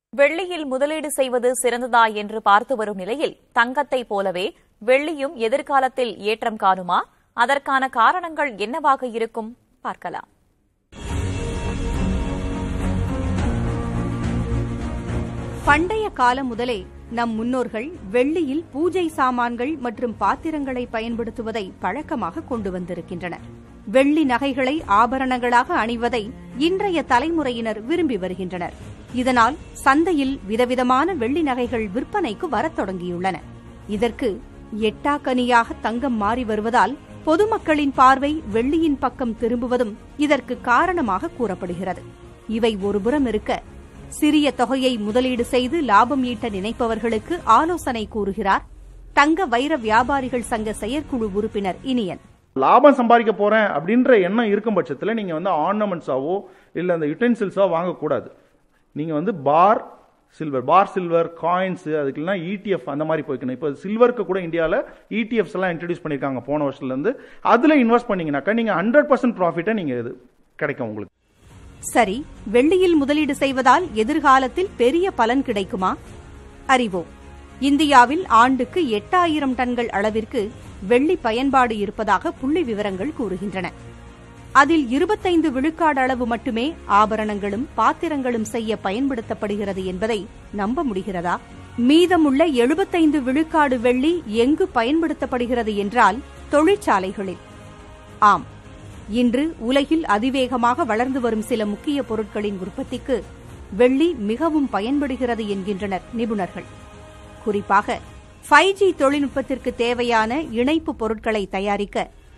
வெள்ளியில் முதலீடு செய்வது சிறந்ததா என்று பார்த்து வரும் நிலையில் தங்கத்தைப் போலவே வெள்ளியும் எதிர்காலத்தில் ஏற்றம் காணுமா அதற்கான காரணங்கள் என்னவாக இருக்கும் பார்க்கலாம் பண்டைய காலம் முதலே நம் முன்னோர்கள் வெள்ளியில் பூஜை சாமான்கள் மற்றும் பாத்திரங்களை பயன்படுத்துவதை பழக்கமாக கொண்டு வந்திருக்கின்றனர் வெள்ளி நகைகளை ஆபரணங்களாக அணிவதை இன்றைய தலைமுறையினர் விரும்பி வருகின்றனர் இதனால் சந்தையில் விதவிதமான வெள்ளி நகைகள் விற்பனைக்கு வரத் தொடங்கியுள்ளன இதற்கு எட்டாக்கனியாக தங்கம் மாறி வருவதால் பொதுமக்களின் பார்வை வெள்ளியின் பக்கம் திரும்புவதும் இதற்கு காரணமாக கூறப்படுகிறது இவை ஒருபுறம் இருக்க சிறிய தொகையை முதலீடு செய்து லாபம் ஈட்ட நினைப்பவர்களுக்கு ஆலோசனை கூறுகிறார் தங்க வைர வியாபாரிகள் சங்க செயற்குழு உறுப்பினர் இனியன் லாபம் சம்பாதிக்க போறேன் அப்படின்ற எண்ணம் இருக்கும் பட்சத்தில் நீங்க வந்து ஆர்னமெண்ட்ஸாவோ இல்ல அந்த யுட்டென்சில்ஸோ வாங்கக்கூடாது நீங்க வந்து bar silver bar silver coins அதுக்கெல்லாம் இடிஎஃப் அந்த மாதிரி போய்க்கணும் இப்போ சில்வருக்கு கூட இந்தியாவில் இடிஎஃப்ஸ் எல்லாம் இன்ட்ரடியூஸ் பண்ணியிருக்காங்க போன வருஷத்துல இருந்து அதுல இன்வெஸ்ட் பண்ணீங்கன்னாக்கா நீங்க ஹண்ட்ரட் பர்சன்ட் ப்ராஃபிட்டை நீங்க இது கிடைக்கும் உங்களுக்கு சரி வெள்ளியில் முதலீடு செய்வதால் எதிர்காலத்தில் பெரிய பலன் கிடைக்குமா அறிவோம் இந்தியாவில் ஆண்டுக்கு எட்டாயிரம் டன்கள் அளவிற்கு வெள்ளி பயன்பாடு இருப்பதாக புள்ளி விவரங்கள் கூறுகின்றன அதில் இருபத்தைந்து விழுக்காடு அளவு மட்டுமே ஆபரணங்களும் பாத்திரங்களும் செய்ய பயன்படுத்தப்படுகிறது என்பதை நம்ப முடிகிறதா மீதமுள்ள எழுபத்தைந்து விழுக்காடு வெள்ளி எங்கு பயன்படுத்தப்படுகிறது என்றால் தொழிற்சாலைகளில் ஆம் இன்று உலகில் அதிவேகமாக வளர்ந்து வரும் சில முக்கிய பொருட்களின் உற்பத்திக்கு வெள்ளி மிகவும் பயன்படுகிறது என்கின்றனர் நிபுணர்கள் குறிப்பாக ஃபைவ் ஜி தொழில்நுட்பத்திற்கு தேவையான இணைப்பு பொருட்களை தயாரிக்க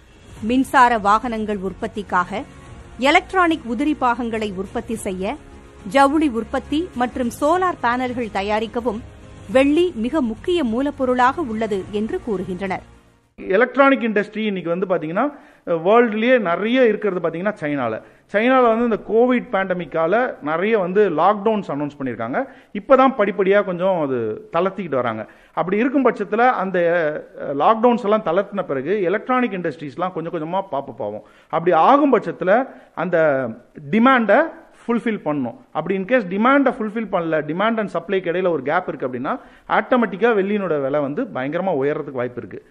மின்சார வாகனங்கள் உற்பத்திக்காக எலக்ட்ரானிக் உதிரி பாகங்களை உற்பத்தி செய்ய ஜவுளி உற்பத்தி மற்றும் சோலார் பேனல்கள் தயாரிக்கவும் வெள்ளி மிக முக்கிய மூலப்பொருளாக உள்ளது என்று கூறுகின்றனர் எலக்ட்ரானிக் இண்டஸ்ட்ரி இன்னைக்கு வந்து பாத்தீங்கன்னா வேர்ல்டுலயே நிறைய இருக்கிறது பாத்தீங்கன்னா சைனால சைனால வந்து இந்த கோவிட் பேண்டமிக்கால நிறைய வந்து லாக்டவுன்ஸ் அனௌன்ஸ் பண்ணியிருக்காங்க இப்பதான் படிப்படியா கொஞ்சம் அது தளர்த்திக்கிட்டு வராங்க அப்படி இருக்கும் பட்சத்தில் அந்த லாக்டவுன்ஸ் எல்லாம் தளர்த்தின பிறகு எலக்ட்ரானிக் இண்டஸ்ட்ரீஸ்லாம் கொஞ்சம் கொஞ்சமா பாப்ப போவோம் அப்படி ஆகும் பட்சத்தில் அந்த டிமாண்டை ஃபுல்ஃபில் பண்ணணும் அப்படி இன்கேஸ் டிமாண்டை ஃபுல்ஃபில் பண்ணல டிமாண்ட் அண்ட் சப்ளைக்கு இடையில ஒரு கேப் இருக்கு அப்படின்னா ஆட்டோமேட்டிக்காக வெள்ளியினோட விலை வந்து பயங்கரமா உயர்றதுக்கு வாய்ப்பு இருக்கு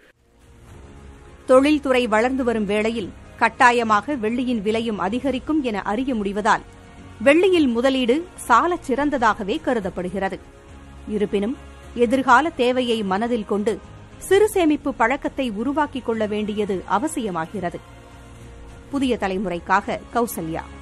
தொழில்துறை வளர்ந்து வரும் வேளையில் கட்டாயமாக வெள்ளியின் விலையும் அதிகரிக்கும் என அறிய முடிவதால் வெள்ளியில் முதலீடு சாலச் சிறந்ததாகவே கருதப்படுகிறது இருப்பினும் எதிர்கால தேவையை மனதில் கொண்டு சிறு சேமிப்பு பழக்கத்தை உருவாக்கிக் கொள்ள வேண்டியது அவசியமாகிறது புதிய தலைமுறைக்காக கௌசல்யா